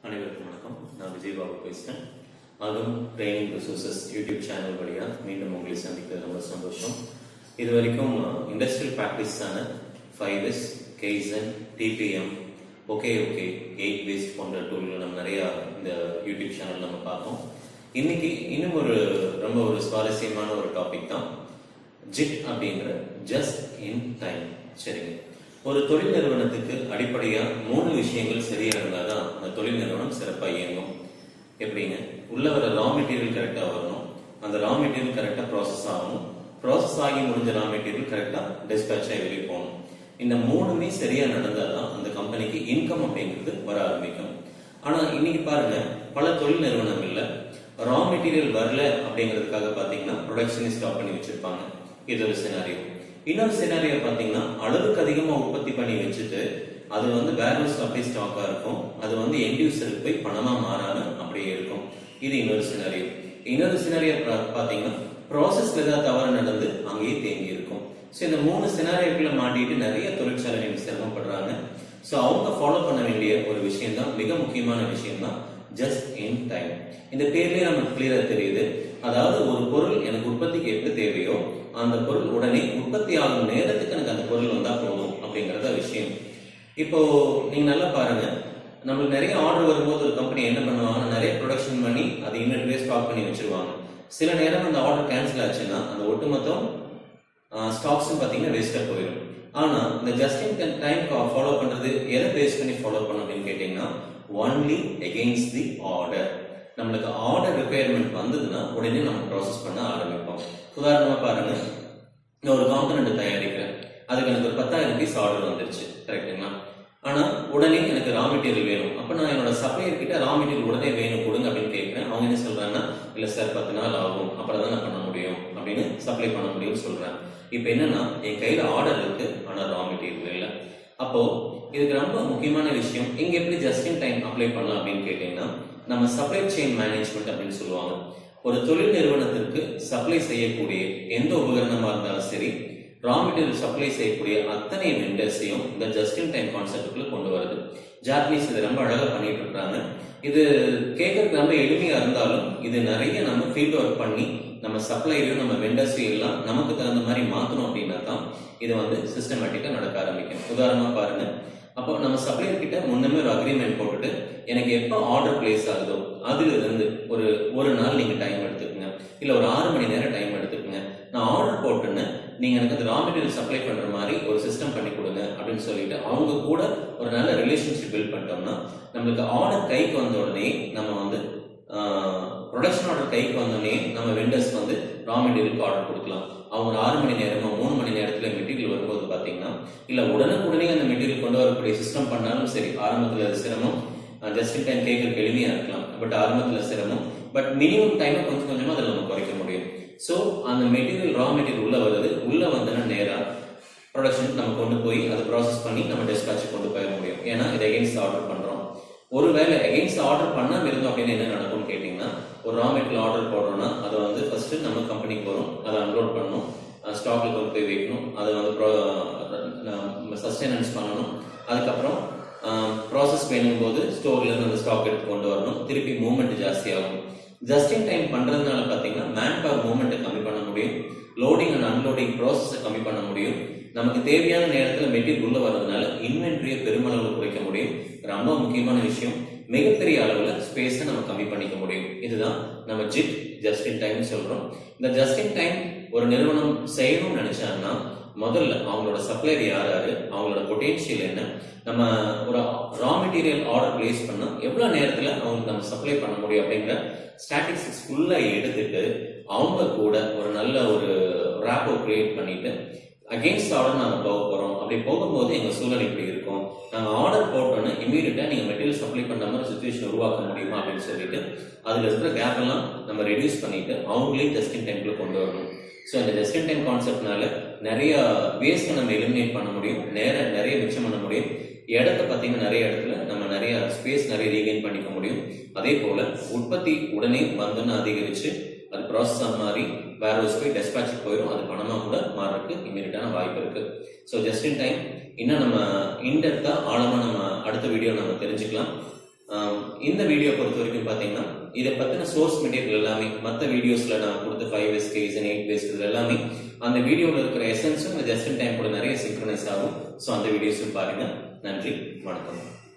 அனைவருக்கும் வணக்கம் நான் விஜய் பாபு பேசுகிறேன் அதுவும் ட்ரைனிங் ரிசோர்சஸ் யூடியூப் சேனல் வழியாக மீண்டும் உங்களை சந்திக்கிறது ரொம்ப சந்தோஷம் இது வரைக்கும் இண்டஸ்ட்ரியல் ப்ராக்டிஸான five S kaizen TPM okay okay eight பேஸ்ட் போன்ற டூல்கள் நம்ம நிறையா இந்த யூடியூப் சேனல் நம்ம பார்த்தோம் இன்னைக்கு இன்னும் ஒரு ரொம்ப ஒரு சுவாரஸ்யமான ஒரு டாபிக் தான் ஜிட் அப்படிங்கிற ஜஸ்ட் இன் டைம் சரிங்க ஒரு தொழில் நிறுவனத்துக்கு அடிப்படையா மூணு விஷயங்கள் சரியா இருந்தாதான் அந்த தொழில் நிறுவனம் சிறப்பா இயங்கும் எப்படிங்க உள்ள வர ரா மெட்டீரியல் கரெக்டா வரணும் அந்த ரா மெட்டீரியல் கரெக்டா ப்ராசஸ் ஆகணும் ப்ராசஸ் ஆகி முடிஞ்ச ரா மெட்டீரியல் கரெக்டா டிஸ்பேச் ஆகி வெளியே போகணும் இந்த மூணுமே சரியா நடந்தாதான் அந்த கம்பெனிக்கு இன்கம் அப்படிங்கிறது வர ஆரம்பிக்கும் ஆனா இன்னைக்கு பாருங்க பல தொழில் நிறுவனங்கள்ல ரா மெட்டீரியல் வரல அப்படிங்கிறதுக்காக பாத்தீங்கன்னா ப்ரொடக்ஷனை ஸ்டாப் பண்ணி வச்சிருப்பாங்க இது ஒரு சினாரியோ இன்னொரு சினாரியோ பாத்தீங்கன்னா அளவுக்கு அதிகமா உற்பத்தி பண்ணி வச்சுட்டு அது வந்து வேர்ஹவுஸ் அப்படியே ஸ்டாக்கா இருக்கும் அது வந்து எண்ட் யூசருக்கு போய் பணமா மாறாம அப்படியே இருக்கும் இது இன்னொரு சினாரியோ இன்னொரு சினாரியோ பாத்தீங்கன்னா ப்ராசஸ்ல ஏதாவது தவறு நடந்து அங்கேயே தேங்கி இருக்கும் ஸோ இந்த மூணு சினாரியோக்குள்ள மாட்டிட்டு நிறைய தொழிற்சாலைகள் சிரமப்படுறாங்க ஸோ அவங்க ஃபாலோ பண்ண வேண்டிய ஒரு விஷயம் தான் மிக முக்கியமான விஷயம் தான் ஜஸ்ட் இன் டைம் இந்த பேர்லயே நமக்கு கிளியரா தெரியுது அதாவது ஒரு பொருள் எனக்கு உற்பத்திக்கு எப்ப தேவையோ அந்த பொருள் உடனே உற்பத்தி ஆகும் நேரத்துக்கு எனக்கு அந்த பொருள் வந்தா போதும் அப்படிங்கறத விஷயம் இப்போ நீங்க நல்லா பாருங்க நம்மளுக்கு நிறைய ஆர்டர் வரும்போது ஒரு கம்பெனி என்ன பண்ணுவாங்க நிறைய ப்ரொடக்ஷன் பண்ணி அதை இன்வென்டரியே ஸ்டாக் பண்ணி வச்சிருவாங்க சில நேரம் அந்த ஆர்டர் கேன்சல் ஆச்சுன்னா அந்த ஒட்டுமொத்தம் ஸ்டாக்ஸும் பார்த்தீங்கன்னா வேஸ்ட்டாக போயிடும் ஆனா இந்த ஜஸ்ட் இன் டைம் ஃபாலோ பண்றது எதை பேஸ் பண்ணி ஃபாலோ பண்ணும் அப்படின்னு கேட்டீங்கன்னா ஒன்லி எகெயின்ஸ்ட் தி ஆர்டர் நம்மளுக்கு ஆர்டர் ரிக்குயர்மெண்ட் வந்ததுன்னா உடனே நம்ம ப்ராசஸ் பண்ண ஆரம்பிப்போம் உதாரணமா பாருங்க நான் ஒரு காம்பனண்ட் தயாரிக்கிறேன் அதுக்கு எனக்கு ஒரு பத்தாயிரம் பீஸ் ஆர்டர் வந்துருச்சு கரெக்டுங்களா ஆனா உடனே எனக்கு ரா மெட்டீரியல் வேணும் அப்ப நான் என்னோட சப்ளையர் கிட்ட ரா மெட்டீரியல் உடனே வேணும் கொடுங்க அப்படின்னு கேட்கிறேன் அவங்க என்ன சொல்றாங்கன்னா இல்ல சார் பத்து நாள் ஆகும் அப்புறம் தான் நான் பண்ண முடியும் அப்படின்னு சப்ளை பண்ண முடியும்னு சொல்றேன் இப்ப என்னன்னா என் கையில ஆர்டர் இருக்கு ஆனா ரா மெட்டீரியல் இல்லை அப்போ இதுக்கு ரொம்ப முக்கியமான விஷயம் இங்க எப்படி ஜஸ்ட் இன் டைம் அப்ளை பண்ணலாம் அப்படின்னு கேட்டீங்கன்னா நம்ம சப்ளை செயின் மேனேஜ்மெண்ட் அப்படின்னு சொல்லுவாங்க ஒரு தொழில் நிறுவனத்திற்கு சப்ளை செய்யக்கூடிய எந்த உபகரணமா இருந்தாலும் சரி ரா மெட்டீரியல் சப்ளை செய்யக்கூடிய அத்தனை வெண்டர்ஸையும் இந்த ஜஸ்ட் இன் டைம் கான்செப்டுக்குள்ள கொண்டு வருது ஜாப்பனீஸ் இது ரொம்ப அழகா பண்ணிட்டு இருக்காங்க இது கேட்கறதுக்கு ரொம்ப எளிமையா இருந்தாலும் இது நிறைய நம்ம ஃபீல்ட் ஒர்க் பண்ணி நம்ம சப்ளையரையும் நம்ம வெண்டர்ஸையும் எல்லாம் நமக்கு தகுந்த மாதிரி மாத்தணும் அப்படின்னா தான் இது வந்து சிஸ்டமேட்டிக்கா நடக்க ஆரம்பிக்கும் உதாரணமா பாருங்க அப்போ நம்ம சப்ளையர் கிட்ட முன்னமே ஒரு அக்ரிமெண்ட் போட்டுட்டு எனக்கு எப்போ ஆர்டர் பிளேஸ் ஆகுதோ அதுல இருந்து ஒரு ஒரு நாள் நீங்க டைம் எடுத்துக்கோங்க இல்ல ஒரு ஆறு மணி நேரம் டைம் எடுத்துக்கோங்க நான் ஆர்டர் போட்டுன்னு நீங்க எனக்கு அந்த ரா மெட்டீரியல் சப்ளை பண்ற மாதிரி ஒரு சிஸ்டம் பண்ணி கொடுங்க அப்படின்னு சொல்லிட்டு அவங்க கூட ஒரு நல்ல ரிலேஷன்ஷிப் பில்ட் பண்ணிட்டோம்னா நம்மளுக்கு ஆர்டர் கைக்கு வந்த உடனே நம்ம வந்து ப்ரொடக்ஷன் ஆர்டர் கைக்கு வந்தோடனே நம்ம வெண்டர்ஸ் வந்து ரா மெட்டீரியலுக்கு ஆர்டர் கொடுக்கலாம் அவங்க ஒரு ஆறு மணி நேரமோ மூணு மணி நேரத்துல மெட்டீரியல் வரும்போது பாத்தீங்கன்னா இல்ல உடனுக்குடனே அந்த மெட்டீரியல் கொண்டு வரக்கூடிய சிஸ்டம் பண்ணாலும் சரி ஆரம்பத்துல அது சிரமம் ஜஸ்ட் இன் டைம் கேட்கறதுக்கு எளிமையா இருக்கலாம் பட் ஆரம்பத்துல சிரமம் பட் மினிமம் டைமை கொஞ்சம் கொஞ்சமா அதில் நம்ம குறைக்க முடியும் ஸோ அந்த மெட்டீரியல் ரா மெட்டீரியல் உள்ள வருது உள்ள வந்தோன்னா நேரா ப்ரொடக்ஷன் நம்ம கொண்டு போய் அதை ப்ராசஸ் பண்ணி நம்ம டிஸ்பேட்ச் கொண்டு போயிட முடியும் ஏன்னா இது எகெயின்ஸ்ட் ஆர்டர் பண்றோம் ஒருவேளை எகெயின்ஸ்ட் ஆர்டர் பண்ணாம இருந்தோம் அப்படின்னு என்ன நடக்கும்னு கேட்டீங்கன்னா ஒரு ரா மெட்டீரியல் ஆர்டர் போடுறோம்னா அதை வந்து ஃபர்ஸ்ட் நம்ம கம்பெனிக்கு வரும் அதை அன்லோட் பண்ணணும் ஸ்டாக்ல கொண்டு போய் வைக்கணும் அதை வந்து சஸ்டைனன்ஸ் பண்ணணும் அதுக்கப்புறம் ப்ராசஸ் வேணும் போது ஸ்டோர்ல இருந்து அந்த ஸ்டாக் எடுத்து கொண்டு வரணும் திருப்பி மூவ்மெண்ட் ஜாஸ்தியாகும் ஜஸ்ட் இன் டைம் பண்றதுனால பாத்தீங்கன்னா மேன் பவர் மூவ்மெண்ட்டை கம்மி பண்ண முடியும் லோடிங் அண்ட் அன்லோடிங் ப்ராசஸை கம்மி பண்ண முடியும் நமக்கு தேவையான நேரத்தில் மெட்டீரியல் உள்ள வர்றதுனால இன்வென்ட்ரியை பெருமளவு குறைக்க முடியும் ரொம்ப முக்கியமான விஷயம் மிகப்பெரிய அளவுல ஸ்பேஸை நம்ம கம்மி பண்ணிக்க முடியும் இதுதான் நம்ம ஜிட் ஜஸ்ட் இன் டைம் சொல்றோம் இந்த ஜஸ்ட் இன் டைம் ஒரு நிறுவனம் செய்யணும்னு நினைச்சாங்கன்னா முதல்ல அவங்களோட சப்ளையர் யார் யாரு அவங்களோட பொட்டென்ஷியல் என்ன நம்ம ஒரு ரா மெட்டீரியல் ஆர்டர் பிளேஸ் பண்ணா எவ்வளவு நேரத்துல அவங்களுக்கு நம்ம சப்ளை பண்ண முடியும் அப்படிங்கிற ஸ்டாட்டிஸ்டிக்ஸ் ஃபுல்லா எடுத்துட்டு அவங்க கூட ஒரு நல்ல ஒரு ரேப்போ கிரியேட் பண்ணிட்டு அகெயின்ஸ்ட் ஆர்டர் நாங்கள் போக போகிறோம் அப்படி போகும்போது எங்கள் சூழல் இப்படி இருக்கும் நாங்கள் ஆர்டர் போட்டோன்னு இமீடியட்டாக நீங்கள் மெட்டீரியல் சப்ளை பண்ணுற மாதிரி சுச்சுவேஷன் உருவாக்க முடியுமா அப்படின்னு சொல்லிட்டு அதில் இருக்கிற கேப் எல்லாம் நம்ம ரெடியூஸ் பண்ணிட்டு அவங்களே ஜஸ்ட் இன் டைம்ல கொண்டு வரணும் ஸோ இந்த ஜஸ்ட் இன் டைம் கான்செப்ட்னால நிறைய வேஸ்ட்டை நம்ம எலிமினேட் பண்ண முடியும் நேர நிறைய மிச்சம் பண்ண முடியும் இடத்த பார்த்தீங்கன்னா நிறைய இடத்துல நம்ம நிறைய ஸ்பேஸ் நிறைய ரீகெயின் பண்ணிக்க முடியும் அதே போல உற்பத்தி உடனே வந்தோன்னு அதிகரிச்சு அது ப்ராசஸ் மாதிரி வேற ஒரு போய் டெஸ்பேட்ச் போயிடும் அது பணமா கூட மாறதுக்கு இமீடியட்டான வாய்ப்பு இருக்கு ஸோ ஜஸ்ட் இன் டைம் இன்னும் நம்ம இன்டெப்தா ஆழமா நம்ம அடுத்த வீடியோ நம்ம தெரிஞ்சுக்கலாம் ஆம், இந்த வீடியோ பொறுத்த வரைக்கும் பாத்தீங்கன்னா இதை பத்தின சோர்ஸ் மெட்டீரியல் எல்லாமே மற்ற வீடியோஸ்ல நான் கொடுத்த ஃபைவ் எஸ் கேஸ் எயிட் பேஸ் இது எல்லாமே அந்த வீடியோல இருக்கிற எசன்ஸும் ஜஸ்ட் டைம் கூட நிறைய சிங்க்ரனைஸ் ஆகும் ஸோ அந்த வீடியோஸும் பாருங்க நன்றி வணக்கம்